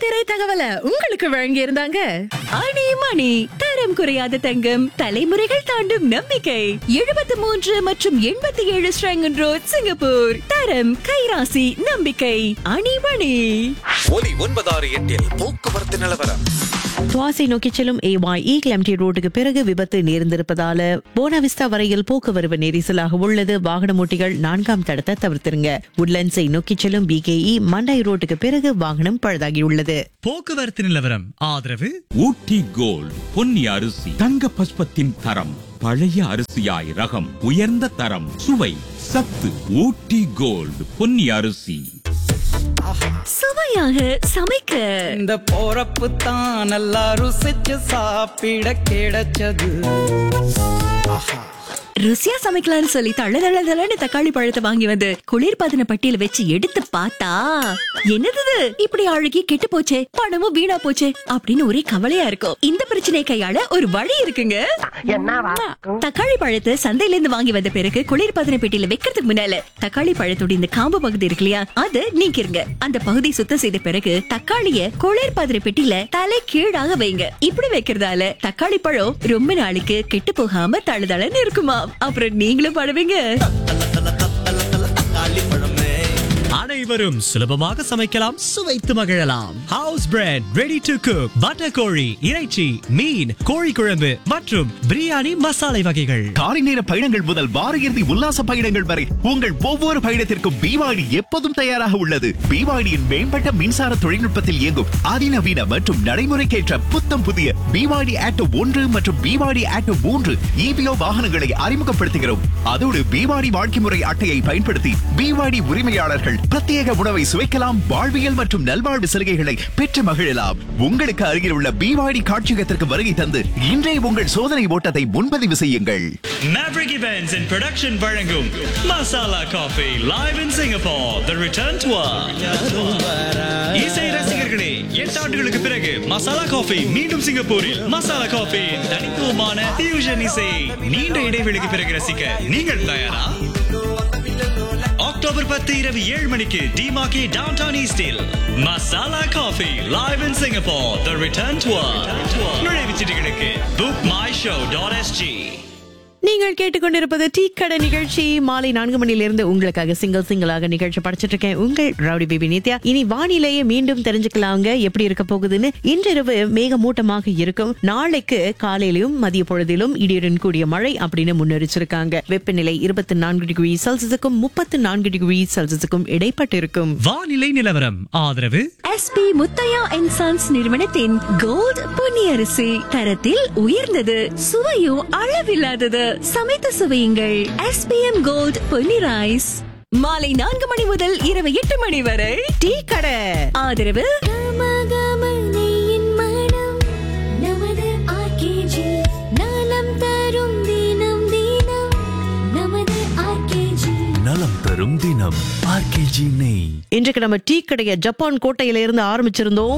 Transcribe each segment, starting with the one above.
திரை தகவலை உங்களுக்கு வழங்கி இருந்தாங்க அணி மணி தரம் குறையாத தங்கம் தலைமுறைகள் தாண்டும் நம்பிக்கை எழுபத்தி மூன்று மற்றும் எண்பத்தி ஏழு ஸ்ரங்கன் ரோட் சிங்கப்பூர் தரம் கைராசி நம்பிக்கை அணிமணி ஒலி ஒன்பதாறு எட்டில் போக்குவரத்து நிலவரம் துவாசை நோக்கி செல்லும் ஏவாய் கிளம்டி ரோட்டுக்கு பிறகு விபத்து நேர்ந்திருப்பதால போனாவிஸ்தா வரையில் போக்குவரவு நெரிசலாக உள்ளது வாகன ஓட்டிகள் நான்காம் தடத்தை தவிர்த்திருங்க உட்லண்ட்ஸை நோக்கி செல்லும் பிகேஇ மண்டாய் ரோட்டுக்கு பிறகு வாகனம் பழுதாகியுள்ளது போக்குவரத்து நிலவரம் ஆதரவு ஊட்டி கோல்ட் பொன்னி அரிசி தங்க பஸ்பத்தின் தரம் பழைய அரிசியாய் ரகம் உயர்ந்த தரம் சுவை சத்து ஊட்டி கோல்ட் பொன்னி அரிசி சுவையாக சமைக்க இந்த போறப்பு தான் நல்லா ருசிச்சு சாப்பிட கிடைச்சது ருசியா சமைக்கலாம்னு சொல்லி தள்ள தள்ள தள்ளன்னு தக்காளி பழத்தை வாங்கி வந்து குளிர்பதன பட்டியல வச்சு எடுத்து பார்த்தா என்னது இது? இப்படி அழுகி கெட்டு போச்சே பணமும் வீணா போச்சே அப்படின்னு ஒரே கவலையா இருக்கும் இந்த பிரச்சனையை கையாள ஒரு வழி இருக்குங்க தக்காளி பழத்தை சந்தையில இருந்து வாங்கி வந்த பிறகு குளிர்பதன பெட்டியில வைக்கிறதுக்கு முன்னால தக்காளி பழத்தோட இந்த காம்பு பகுதி இருக்கு இல்லையா அதை நீக்கிருங்க அந்த பகுதி சுத்தம் செய்த பிறகு தக்காளிய குளிர்பதன பெட்டியில தலை கீழாக வைங்க இப்படி வைக்கிறதால தக்காளி பழம் ரொம்ப நாளைக்கு கெட்டு போகாம தழுதளன்னு இருக்குமா அப்புறம் நீங்களும் படுவீங்க அனைவரும் சுலபமாக சமைக்கலாம் சுவைத்து மகிழலாம் house bread ready to cook butter கோழி இறைச்சி மீன் கோழி குழம்பு மற்றும் பிரியாணி மசாலை வகைகள் காலை நேர பயணங்கள் முதல் வார இறுதி உல்லாச பயணங்கள் வரை உங்கள் ஒவ்வொரு பயணத்திற்கும் பிவாடி எப்போதும் தயாராக உள்ளது பிவாடியின் மேம்பட்ட மின்சார தொழில்நுட்பத்தில் இயங்கும் அதிநவீன மற்றும் நடைமுறைக்கேற்ற புத்தம் புதிய பிவாடி ஆட்டோ ஒன்று மற்றும் பிவாடி ஆட்டோ மூன்று இபிஓ வாகனங்களை அறிமுகப்படுத்துகிறோம் அதோடு பிவாடி வாழ்க்கை முறை அட்டையை பயன்படுத்தி பிவாடி உரிமையாளர்கள் பிரத்யேக உணவை சுவைக்கலாம் வாழ்வியல் மற்றும் நல்வாழ்வு சலுகைகளை பெற்று மகிழலாம் உங்களுக்கு அருகில் உள்ள பிவாடி காட்சியகத்திற்கு வருகை தந்து இன்றே உங்கள் சோதனை ஓட்டத்தை முன்பதிவு செய்யுங்கள் Maverick Events and Production வழங்கும் Masala coffee live in Singapore the return tour இசை ரசிகர்களே எட்டு ஆண்டுகளுக்கு பிறகு மசாலா காஃபி மீண்டும் சிங்கப்பூரில் மசாலா காஃபி தனித்துவமான fusion இசை நீண்ட இடைவெளிக்கு பிறகு ரசிக்க நீங்கள் தயாரா அக்டோபர் பத்து இரவு ஏழு மணிக்கு டிமாக்கி டவுன் டவுன் ஈஸ்டில் Masala coffee live in Singapore the return tour நுழைவுச் சீட்டுகளுக்கு book my show dot SG நீங்கள் கேட்டுக்கொண்டிருப்பது டீ கடை நிகழ்ச்சி மாலை நான்கு மணியிலிருந்து உங்களுக்காக சிங்கிள் சிங்கிளாக நிகழ்ச்சி படிச்சிட்டு இருக்கேன் உங்கள் ரவுடி பேபி நித்யா இனி வானிலையை மீண்டும் தெரிஞ்சுக்கலாங்க எப்படி இருக்க போகுதுன்னு இன்றிரவு மேகமூட்டமாக இருக்கும் நாளைக்கு காலையிலும் மதிய பொழுதிலும் இடியுடன் கூடிய மழை அப்படின்னு முன்னெரிச்சிருக்காங்க வெப்பநிலை இருபத்தி நான்கு டிகிரி செல்சியஸுக்கும் முப்பத்தி நான்கு டிகிரி செல்சியஸுக்கும் இடைப்பட்டு இருக்கும் வானிலை நிலவரம் ஆதரவு எஸ்பி முத்தையா அண்ட் சன்ஸ் நிறுவனத்தின் கோல்ட் பொன்னியரிசி தரத்தில் உயர்ந்தது சுவையும் அளவில்லாதது சமைத்து சுவையுங்கள் எஸ்பிஎம் கோல்ட் பொன்னி ரைஸ் மாலை நான்கு மணி முதல் இரவு எட்டு மணி வரை டீ கடை ஆதரவு நலம் தரும் தினம் ஆர்கேஜி நெய் இன்றைக்கு நம்ம டீ கடையை ஜப்பான் கோட்டையில இருந்து ஆரம்பிச்சிருந்தோம்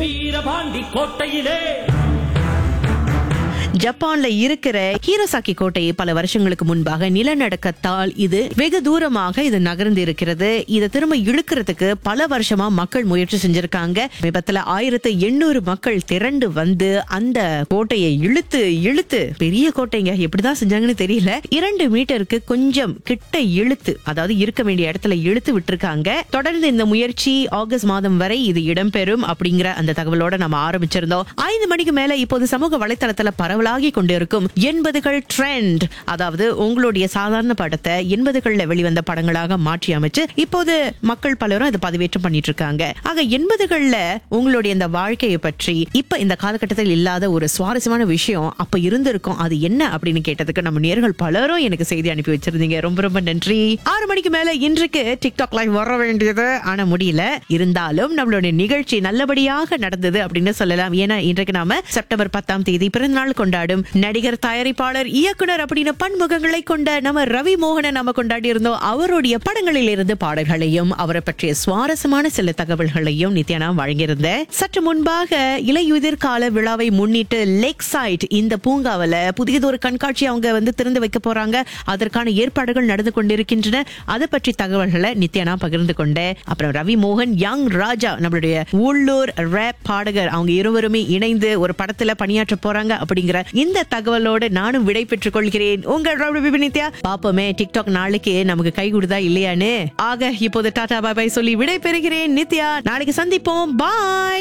ஜப்பான்ல இருக்கிற ஹீரசாக்கி கோட்டையை பல வருஷங்களுக்கு முன்பாக நிலநடுக்கத்தால் இது வெகு தூரமாக இது நகர்ந்து இருக்கிறது இதை திரும்ப இழுக்கிறதுக்கு பல வருஷமா மக்கள் முயற்சி செஞ்சிருக்காங்க விபத்துல ஆயிரத்து எண்ணூறு மக்கள் திரண்டு வந்து அந்த கோட்டையை இழுத்து இழுத்து பெரிய கோட்டைங்க எப்படிதான் செஞ்சாங்கன்னு தெரியல இரண்டு மீட்டருக்கு கொஞ்சம் கிட்ட இழுத்து அதாவது இருக்க வேண்டிய இடத்துல இழுத்து விட்டுருக்காங்க தொடர்ந்து இந்த முயற்சி ஆகஸ்ட் மாதம் வரை இது இடம்பெறும் அப்படிங்கிற அந்த தகவலோட நம்ம ஆரம்பிச்சிருந்தோம் ஐந்து மணிக்கு மேல இப்போது சமூக வலைத்தளத்துல பரவலாகி கொண்டிருக்கும் எண்பதுகள் ட்ரெண்ட் அதாவது உங்களுடைய சாதாரண படத்தை எண்பதுகள்ல வெளிவந்த படங்களாக மாற்றி அமைச்சு இப்போது மக்கள் பலரும் அதை பதிவேற்றம் பண்ணிட்டு இருக்காங்க ஆக எண்பதுகள்ல உங்களுடைய இந்த வாழ்க்கையை பற்றி இப்ப இந்த காலகட்டத்தில் இல்லாத ஒரு சுவாரஸ்யமான விஷயம் அப்ப இருந்திருக்கும் அது என்ன அப்படின்னு கேட்டதுக்கு நம்ம நேர்கள் பலரும் எனக்கு செய்தி அனுப்பி வச்சிருந்தீங்க ரொம்ப ரொம்ப நன்றி ஆறு மணிக்கு மேல இன்றைக்கு டிக்டாக் லைவ் வர வேண்டியது ஆனா முடியல இருந்தாலும் நம்மளுடைய நிகழ்ச்சி நல்லபடியாக நடந்தது அப்படின்னு சொல்லலாம் ஏன்னா இன்றைக்கு நாம செப்டம்பர் பத்தாம் தேதி பிறந்தநாள் கொண்டாடி கொண்டாடும் நடிகர் தயாரிப்பாளர் இயக்குனர் அப்படின்னு பன்முகங்களை கொண்ட நம்ம ரவி மோகனை நாம கொண்டாடி இருந்தோம் அவருடைய படங்களில் இருந்து பாடல்களையும் அவரை பற்றிய சுவாரஸ்யமான சில தகவல்களையும் நித்யானா வழங்கியிருந்தேன் சற்று முன்பாக இலையுதிர் கால விழாவை முன்னிட்டு லேக் சைட் இந்த பூங்காவில புதியதொரு கண்காட்சி அவங்க வந்து திறந்து வைக்க போறாங்க அதற்கான ஏற்பாடுகள் நடந்து கொண்டிருக்கின்றன அதை பற்றி தகவல்களை நித்யானா பகிர்ந்து கொண்டேன் அப்புறம் ரவி மோகன் யங் ராஜா நம்மளுடைய உள்ளூர் ரேப் பாடகர் அவங்க இருவருமே இணைந்து ஒரு படத்துல பணியாற்ற போறாங்க அப்படிங்கிற இந்த தகவலோடு நானும் விடை பெற்றுக் கொள்கிறேன் உங்கள் ரவி பிபி நித்யா பாப்போமே டிக்டாக் நாளைக்கு நமக்கு கை கொடுதா இல்லையான்னு ஆக இப்போது டாடா பாய் பாய் சொல்லி விடை பெறுகிறேன் நித்யா நாளைக்கு சந்திப்போம் பாய்